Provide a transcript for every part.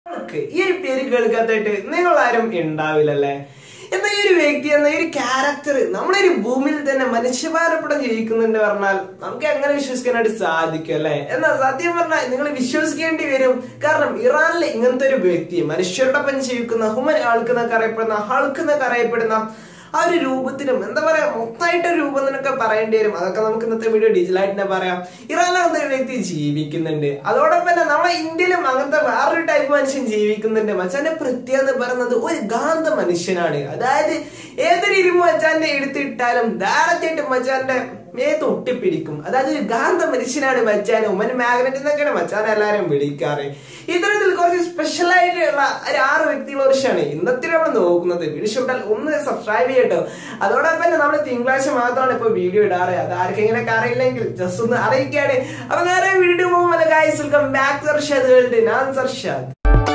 നിങ്ങൾക്ക് ഈ ഒരു പേര് കേൾക്കാത്തായിട്ട് നിങ്ങൾ ആരും ഉണ്ടാവില്ലല്ലേ എന്നാ ഈ ഒരു വ്യക്തി എന്ന ഈ ഒരു ക്യാരക്ടർ നമ്മുടെ ഒരു ഭൂമിയിൽ തന്നെ മനുഷ്യഭാരപ്പെടം ജീവിക്കുന്നുണ്ട് പറഞ്ഞാൽ നമുക്ക് എങ്ങനെ വിശ്വസിക്കാനായിട്ട് സാധിക്കും അല്ലെ എന്നാ സത്യം പറഞ്ഞാൽ നിങ്ങൾ വിശ്വസിക്കേണ്ടി വരും കാരണം ഇറാനിലെ ഇങ്ങനത്തെ ഒരു വ്യക്തി മനുഷ്യരോടൊപ്പം ജീവിക്കുന്ന ഹുമൻ ആൾക്കെന്നൊക്കെ അറിയപ്പെടുന്ന ആൾക്കെന്നൊക്കെ അറിയപ്പെടുന്ന ആ ഒരു രൂപത്തിനും എന്താ പറയാ മൊത്തമായിട്ട് ഒരു രൂപം എന്നൊക്കെ പറയേണ്ടി വരും അതൊക്കെ നമുക്ക് ഇന്നത്തെ വീഡിയോ ഡിജിറ്റലായിട്ട് തന്നെ പറയാം ഇറാനിലത്തെ ഒരു വ്യക്തി ജീവിക്കുന്നുണ്ട് അതോടൊപ്പം തന്നെ നമ്മുടെ ഇന്ത്യയിലും അങ്ങനത്തെ വേറൊരു ടൈപ്പ് മനുഷ്യൻ ജീവിക്കുന്നുണ്ട് മച്ചാന്റെ പ്രത്യേകത എന്ന് പറയുന്നത് ഒരു ഗാന്ധ മനുഷ്യനാണ് അതായത് ഏതൊരു ഇരുമ്പ് മച്ചാന്റെ എടുത്തിട്ടാലും ധാരാളമായിട്ട് മച്ചാന്റെ മേത്ത് ഒട്ടിപ്പിടിക്കും അതായത് ഒരു ഗാന്ധ മനുഷ്യനാണ് മച്ചാൻ ഉമ്മൻ മാഗ്നറ്റ് എന്നൊക്കെയാണ് മച്ചാൻ എല്ലാരും വിളിക്കാറ് ഇത്തരത്തിൽ കുറച്ച് സ്പെഷ്യൽ ആയിട്ടുള്ള ഒരു ആറ് വ്യക്തികളെ കുറിച്ചാണ് ഇന്നത്തെ നമ്മൾ നോക്കുന്നത് വീഡിയോ ഇഷ്ടപ്പെട്ടാൽ ഒന്ന് സബ്സ്ക്രൈബ് ചെയ്യട്ടോ അതോടൊപ്പം തന്നെ നമ്മൾ തിങ്കളാഴ്ച മാത്രമാണ് ഇപ്പൊ വീഡിയോ ഇടാറ് അത് ആർക്കെങ്കിലും അറിയില്ലെങ്കിൽ ജസ്റ്റ് ഒന്ന് അറിയിക്കാണ് അപ്പൊ നേരെ വീഡിയോ പോകുമ്പോൾ guys welcome back Sarshad world ഞാൻ സർഷാദ്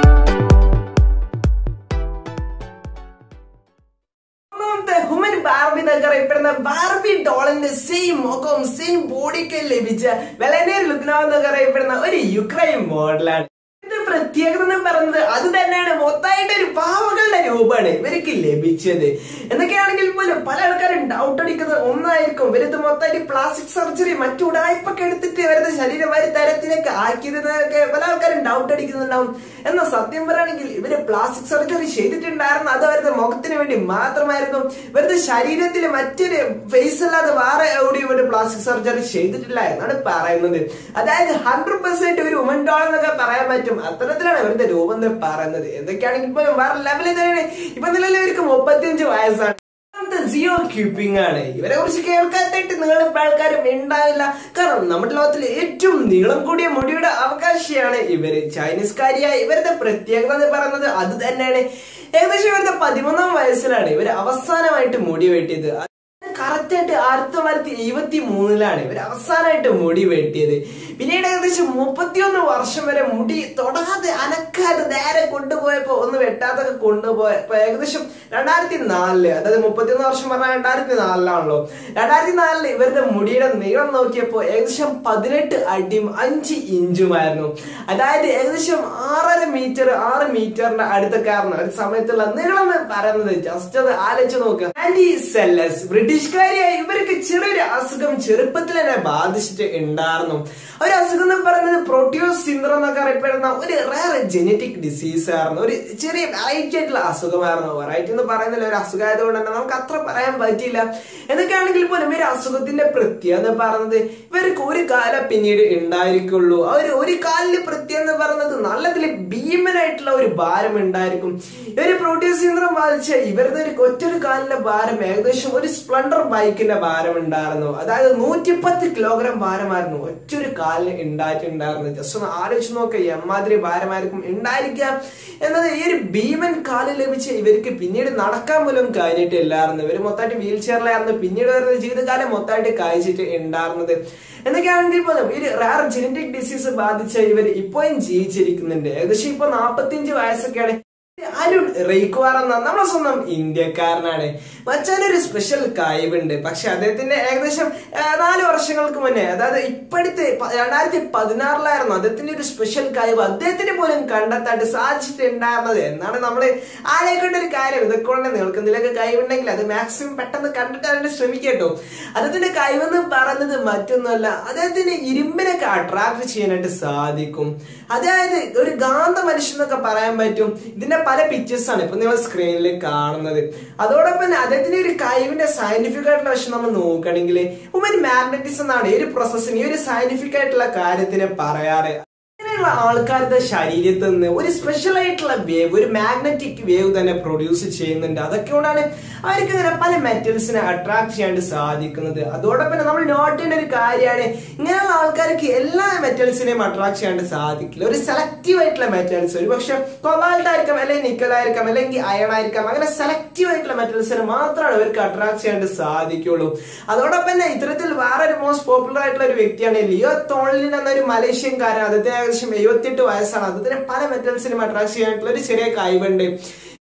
ഒന്നാമത്തെ ഹുമൻ ബാർബി എന്നൊക്കെ അറിയപ്പെടുന്ന ബാർബി ഡോളിന്റെ സെയിം മുഖവും സെയിം ബോഡിക്ക് ലഭിച്ച വെലനേർ ലുക്നോ എന്നൊക്കെ അറിയപ്പെടുന്ന ഒരു യുക്രൈൻ മോഡലാണ് ഇതിന്റെ പ്രത്യേകത എന്ന് പറയുന്നത് അത് തന്നെയാണ് മൊത്തമായിട്ട് ഒരു പാവകളുടെ രൂപമാണ് ഇവർക്ക് ലഭിച്ചത് എന്തൊക്കെയാണെങ്കിൽ പോലും പല ആൾക്കാരും ഡൗട്ട് അടിക്കുന്നത് ഒന്നായിരിക്കും ഇവരത് മൊത്തമായിട്ട് പ്ലാസ്റ്റിക് സർജറി മറ്റു ഉടായ്പൊക്കെ എടുത്തിട്ട് ഇവരുടെ ശരീരം ഒരു തരത്തിലൊക്കെ ആക്കിയതൊക്കെ പല ആൾക്കാരും ഡൗട്ട് അടിക്കുന്നുണ്ടാവും എന്നാൽ സത്യം പറയുകയാണെങ്കിൽ ഇവര് പ്ലാസ്റ്റിക് സർജറി ചെയ്തിട്ടുണ്ടായിരുന്നു അത് അവരുടെ മുഖത്തിന് വേണ്ടി മാത്രമായിരുന്നു ഇവരുടെ ശരീരത്തിൽ മറ്റൊരു ഫേസ് അല്ലാതെ വേറെ എവിടെ ഇവര് പ്ലാസ്റ്റിക് സർജറി ചെയ്തിട്ടില്ല എന്നാണ് പറയുന്നത് അതായത് ഹൺഡ്രഡ് പെർസെന്റ് ഒരു ഉമൻ ഡോൾ എന്നൊക്കെ പറയാൻ പറ്റും അത്തരത്തിലാണ് ഇവരുടെ രൂപം എന്ന് പറയുന്നത് എന്തൊക്കെയാണെങ്കിൽ ഇപ്പൊ വേറെ ലെവലിൽ തന്നെയാണ് ഇപ്പൊ നിലവിൽ ഇവർക്ക് മുപ്പത്തിയഞ്ച് വയസ്സാണ് ജിയോ ക്യൂപ്പിംഗ് ആണ് ഇവരെ കുറിച്ച് കേൾക്കാത്തായിട്ട് നിങ്ങൾ ഇപ്പൊ ആൾക്കാരും ഉണ്ടാവില്ല കാരണം നമ്മുടെ ലോകത്തിൽ ഏറ്റവും നീളം കൂടിയ മുടിയുടെ അവകാശിയാണ് ഇവര് ചൈനീസ്കാരിയായ ഇവരുടെ പ്രത്യേകത എന്ന് പറയുന്നത് അത് തന്നെയാണ് ഏകദേശം ഇവരുടെ പതിമൂന്നാം വയസ്സിലാണ് ഇവർ അവസാനമായിട്ട് മുടി വെട്ടിയത് കറക്റ്റ് ആയിട്ട് ആയിരത്തി തൊള്ളായിരത്തി എഴുപത്തി മൂന്നിലാണ് ഇവർ അവസാനമായിട്ട് മുടി വെട്ടിയത് പിന്നീട് ഏകദേശം മുപ്പത്തിയൊന്ന് വർഷം വരെ മുടി തൊടാതെ അനക്കാതെ നേരെ കൊണ്ടുപോയപ്പോ ഒന്ന് വെട്ടാതൊക്കെ കൊണ്ടുപോയപ്പോ ഏകദേശം രണ്ടായിരത്തി നാലില് അതായത് മുപ്പത്തിയൊന്ന് വർഷം പറഞ്ഞാൽ രണ്ടായിരത്തി നാലിലാണല്ലോ രണ്ടായിരത്തി നാലില് ഇവരുടെ മുടിയുടെ നീളം നോക്കിയപ്പോ ഏകദേശം പതിനെട്ട് അടിയും അഞ്ച് ഇഞ്ചുമായിരുന്നു അതായത് ഏകദേശം ആറര മീറ്റർ ആറ് മീറ്ററിന്റെ അടുത്തൊക്കെ ആയിരുന്നു ഒരു സമയത്തുള്ള നീളം എന്ന് പറയുന്നത് ജസ്റ്റ് അത് ആലോചിച്ച് നോക്കുക ആന്റി സെല്ലസ് ബ്രിട്ടീഷുകാരിയായ ഇവർക്ക് ചെറിയൊരു അസുഖം ചെറുപ്പത്തിൽ തന്നെ ബാധിച്ചിട്ട് ഉണ്ടായിരുന്നു ഒരു അസുഖം എന്ന് പറയുന്നത് പ്രോട്ടിയോസ് സിൻഡ്രോം എന്നൊക്കെ അറിയപ്പെടുന്ന ഒരു റയർ ജനറ്റിക് ഡിസീസ് ആയിരുന്നു ഒരു ചെറിയ വെറൈറ്റി ആയിട്ടുള്ള അസുഖമായിരുന്നു വെറൈറ്റി എന്ന് പറയുന്നില്ല ഒരു അസുഖമായതുകൊണ്ട് തന്നെ നമുക്ക് അത്ര പറയാൻ പറ്റില്ല എന്തൊക്കെയാണെങ്കിൽ പോലും ഒരു അസുഖത്തിന്റെ പ്രത്യേകത എന്ന് പറയുന്നത് ഇവർക്ക് ഒരു കാലം പിന്നീട് ഉണ്ടായിരിക്കുള്ളൂ അവർ ഒരു കാലില് പ്രത്യേകത എന്ന് പറയുന്നത് നല്ലതിൽ ഭീമനായിട്ടുള്ള ഒരു ഭാരം ഉണ്ടായിരിക്കും ഇവര് പ്രോട്ടിയോസ് സിൻഡ്രോം ബാധിച്ച ഇവരുടെ ഒരു ഒറ്റൊരു കാലിന്റെ ഭാരം ഏകദേശം ഒരു സ്പ്ലൻഡർ ബൈക്കിന്റെ ഭാരം ഉണ്ടായിരുന്നു അതായത് നൂറ്റിപ്പത്ത് കിലോഗ്രാം ഭാരമായിരുന്നു ഒറ്റൊരു കാലിന് ഉണ്ടായിട്ടുണ്ടായിരുന്നത് ജസ്റ്റ് ഒന്ന് ആലോചിച്ച് നോക്കുക എമ്മാതിരി ഭാരമായിരിക്കും ഉണ്ടായിരിക്കുക എന്നത് ഈ ഒരു ഭീമൻ കാല് ലഭിച്ച് ഇവർക്ക് പിന്നീട് നടക്കാൻ പോലും കഴിഞ്ഞിട്ടില്ലായിരുന്നു ഇവർ മൊത്തമായിട്ട് വീൽ ചെയറിലായിരുന്നു പിന്നീട് വരുന്ന ജീവിതകാലം മൊത്തമായിട്ട് കഴിച്ചിട്ട് ഉണ്ടായിരുന്നത് എന്തൊക്കെയാണെങ്കിൽ പോലും ഈ റയർ ജനറ്റിക് ഡിസീസ് ബാധിച്ച ഇവർ ഇപ്പോഴും ജീവിച്ചിരിക്കുന്നുണ്ട് ഏകദേശം ഇപ്പൊ നാൽപ്പത്തിയഞ്ച് വയസ്സൊക്കെയാണ് അരുൺ റെയ്ക്കുവാർ എന്ന നമ്മളെ സ്വന്തം ഇന്ത്യക്കാരനാണ് മച്ചാനൊരു സ്പെഷ്യൽ കഴിവുണ്ട് പക്ഷെ അദ്ദേഹത്തിന്റെ ഏകദേശം ആ, നാല് വർഷങ്ങൾക്ക് മുന്നേ അതായത് ഇപ്പോഴത്തെ പ- രണ്ടായിരത്തി പതിനാറിലായിരുന്നു അദ്ദേഹത്തിന്റെ ഒരു സ്പെഷ്യൽ കഴിവ് അദ്ദേഹത്തിന് പോലും കണ്ടെത്താണ്ട് സാധിച്ചിട്ടുണ്ടായിരുന്നത് എന്നാണ് നമ്മൾ ആലോചിക്കേണ്ട ഒരു കാര്യം ഇതൊക്കെ കൊണ്ട് നിങ്ങൾക്ക് എന്തെങ്കിലുമൊക്കെ കഴിവുണ്ടെങ്കിൽ അത് മാക്സിമം പെട്ടെന്ന് കണ്ടെത്താനായിട്ട് ശ്രമിക്കട്ടോ അദ്ദേഹത്തിന്റെ കഴിവെന്ന് പറയുന്നത് മറ്റൊന്നുമല്ല അദ്ദേഹത്തിന് ഇരുമ്പിനൊക്കെ അട്രാക്ട് ചെയ്യാനായിട്ട് സാധിക്കും അതായത് ഒരു ഗാന്ധ മനുഷ്യൻ എന്നൊക്കെ പറയാൻ പറ്റും ഇതിന്റെ പല പിക്ചേഴ്സ് ആണ് ഇപ്പൊ നിങ്ങൾ സ്ക്രീനിൽ കാണുന്നത് അതോടൊപ്പം തന്നെ അദ്ദേഹത്തിന്റെ ഒരു കഴിവിന്റെ സയന്റിഫിക് ആയിട്ടുള്ള വശം നമ്മൾ നോക്കുകയാണെങ്കിൽ ഉമൻ മാഗ്നറ്റിസം എന്നാണ് ഈ ഒരു പ്രോസസ്സിന് ഈ ഒരു സയന്റിഫിക് ആയിട്ടുള്ള കാര്യത്തിന് പറയാറ് ഇങ്ങനെയുള്ള ആൾക്കാരുടെ ശരീരത്തിൽ നിന്ന് ഒരു സ്പെഷ്യൽ ആയിട്ടുള്ള വേവ് ഒരു മാഗ്നറ്റിക് വേവ് തന്നെ പ്രൊഡ്യൂസ് ചെയ്യുന്നുണ്ട് അതൊക്കെ കൊണ്ടാണ് അവർക്ക് ഇങ്ങനെ പല മെറ്റൽസിനെ അട്രാക്ട് ചെയ്യാണ്ട് സാധിക്കുന്നത് അതോടൊപ്പം തന്നെ നമ്മൾ നോട്ട് ചെയ്യേണ്ട ഒരു കാര്യമാണ് ഇങ്ങനെയുള്ള ആൾക്കാർക്ക് എല്ലാ മെറ്റൽസിനെയും അട്രാക്ട് ചെയ്യാണ്ട് സാധിക്കില്ല ഒരു സെലക്റ്റീവ് ആയിട്ടുള്ള മെറ്റൽസ് ഒരു പക്ഷെ കൊബാൾട്ട് ആയിരിക്കാം അല്ലെങ്കിൽ നിക്കൽ ആയിരിക്കാം അല്ലെങ്കിൽ അയൺ ആയിരിക്കാം അങ്ങനെ സെലക്റ്റീവ് ആയിട്ടുള്ള മെറ്റൽസിനെ മാത്രമാണ് ഇവർക്ക് അട്രാക്ട് ചെയ്യാണ്ട് സാധിക്കുള്ളൂ അതോടൊപ്പം തന്നെ ഇത്തരത്തിൽ വേറെ ഒരു മോസ്റ്റ് പോപ്പുലർ ആയിട്ടുള്ള ഒരു വ്യക്തിയാണ് ലിയോ തോളിൻ എന്ന ഒരു മലേഷ്യൻകാരൻ അദ്ദേഹത്തിന് ഏകദേശം എഴുപത്തിയെട്ട് വയസ്സാണ് അദ്ദേഹത്തിന് പല മെറ്റൽസിനും അട്രാക്ട് ചെയ്യാനായിട്ടുള്ള ഒരു ചെറിയ കഴിവുണ്ട് ഇതൊരു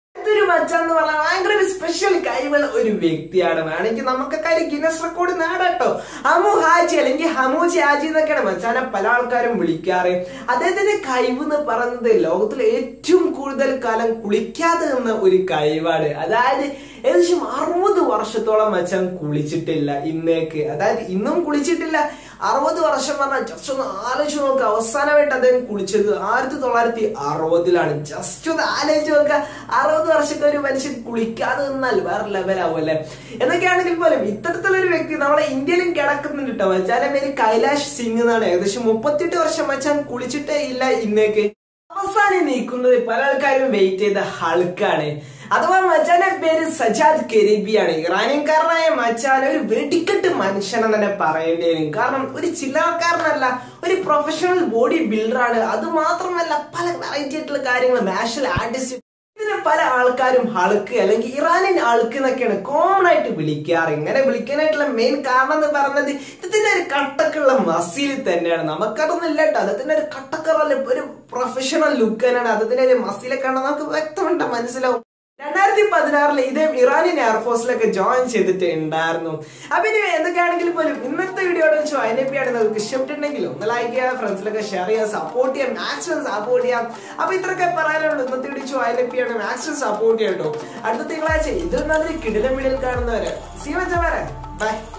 മച്ചാൻ എന്ന് പറഞ്ഞാൽ ഭയങ്കര ഒരു സ്പെഷ്യൽ കഴിവുള്ള ഒരു വ്യക്തിയാണ് വേണമെങ്കിൽ നമുക്കൊക്കെ ഒരു ഗിന്നസ് റെക്കോർഡ് നേടാട്ടോ ഹമു ഹാജി അല്ലെങ്കിൽ ഹമൂജി ഹാജി എന്നൊക്കെയാണ് മച്ചാനെ പല ആൾക്കാരും വിളിക്കാറ് അദ്ദേഹത്തിന്റെ കഴിവ് എന്ന് പറയുന്നത് ലോകത്തിലെ ഏറ്റവും കൂടുതൽ കാലം കുളിക്കാതെ നിന്ന ഒരു കഴിവാണ് അതായത് ഏകദേശം അറുപത് വർഷത്തോളം മച്ചാൻ കുളിച്ചിട്ടില്ല ഇന്നേക്ക് അതായത് ഇന്നും കുളിച്ചിട്ടില്ല അറുപത് വർഷം പറഞ്ഞാൽ ജസ്റ്റ് ഒന്ന് ആലോചിച്ച് നോക്കുക അവസാനമായിട്ട് അദ്ദേഹം കുളിച്ചത് ആയിരത്തി തൊള്ളായിരത്തി അറുപതിലാണ് ജസ്റ്റ് ഒന്ന് ആലോചിച്ച് നോക്കുക അറുപത് വർഷത്തെ ഒരു മനുഷ്യൻ കുളിക്കാതെ നിന്നാൽ വേറെ ലെവലാവും അല്ലെ എന്നൊക്കെയാണെങ്കിൽ പോലും ഇത്തരത്തിലൊരു വ്യക്തി നമ്മുടെ ഇന്ത്യയിലും കിടക്കുന്നുണ്ട് കേട്ടോ മച്ചാന്റെ പേര് കൈലാഷ് സിംഗ് എന്നാണ് ഏകദേശം മുപ്പത്തിയെട്ട് വർഷം മച്ചാൻ കുളിച്ചിട്ടേ ഇല്ല ഇന്നേക്ക് അവസാനം നീക്കുന്നത് പല ആൾക്കാരും വെയിറ്റ് ചെയ്ത ഹൾക്കാണ് അഥവാ മച്ചാന്റെ പേര് സജാദ് കരീബിയാണ് ഇറാനിയൻകാരനായ മച്ചാൻ ഒരു വെടിക്കെട്ട് മനുഷ്യനെന്ന് തന്നെ പറയേണ്ടി വരും കാരണം ഒരു ചില്ലറക്കാരനല്ല ഒരു പ്രൊഫഷണൽ ബോഡി ബിൽഡറാണ് അത് മാത്രമല്ല പല വെറൈറ്റി ആയിട്ടുള്ള കാര്യങ്ങൾ നാഷണൽ ആർട്ടിസ്റ്റ് ഇതിനെ പല ആൾക്കാരും ഹൾക്ക് അല്ലെങ്കിൽ ഇറാനിയൻ ആൾക്ക് എന്നൊക്കെയാണ് കോമൺ ആയിട്ട് വിളിക്കാറ് ഇങ്ങനെ വിളിക്കാനായിട്ടുള്ള മെയിൻ കാരണം എന്ന് പറഞ്ഞത് ഇതിന്റെ ഒരു കട്ടക്കുള്ള മസിൽ തന്നെയാണ് നമുക്കതൊന്നും ഇല്ല കേട്ടോ അതിന്റെ ഒരു കട്ടക്കറല്ല ഒരു പ്രൊഫഷണൽ ലുക്ക് തന്നെയാണ് അതിന്റെ ഒരു മസിലൊക്കെ കണ്ടാൽ നമുക്ക് വ്യക്തമുണ്ട് മനസ്സിലാവും രണ്ടായിരത്തി പതിനാറിൽ ഇതേ ഇറാനിയൻ എയർഫോഴ്സിലൊക്കെ ജോയിൻ ചെയ്തിട്ട് ഉണ്ടായിരുന്നു അപ്പൊ ഇനി എന്തൊക്കെയാണെങ്കിലും പോലും ഇന്നത്തെ വീഡിയോയുടെ വെച്ച് അതിനെപ്പിയാണ് നിങ്ങൾക്ക് ഇഷ്ടപ്പെട്ടിട്ടുണ്ടെങ്കിൽ ഒന്ന് ലൈക്ക് ചെയ്യുക ഫ്രണ്ട്സിലൊക്കെ ഷെയർ ചെയ്യുക സപ്പോർട്ട് ചെയ്യാം മാക്സിമം സപ്പോർട്ട് ചെയ്യാം അപ്പൊ ഇത്രയൊക്കെ പറയാനുള്ളൂ ഇന്നത്തെ വീഡിയോ അതിനെപ്പിയാണ് മാക്സിമം സപ്പോർട്ട് ചെയ്യാം കേട്ടോ അടുത്ത തിങ്കളാഴ്ച ഇതൊന്നും അതിൽ കിടിലം വീഡിയോയിൽ കാണുന്നവരെ സീ വരെ ബൈ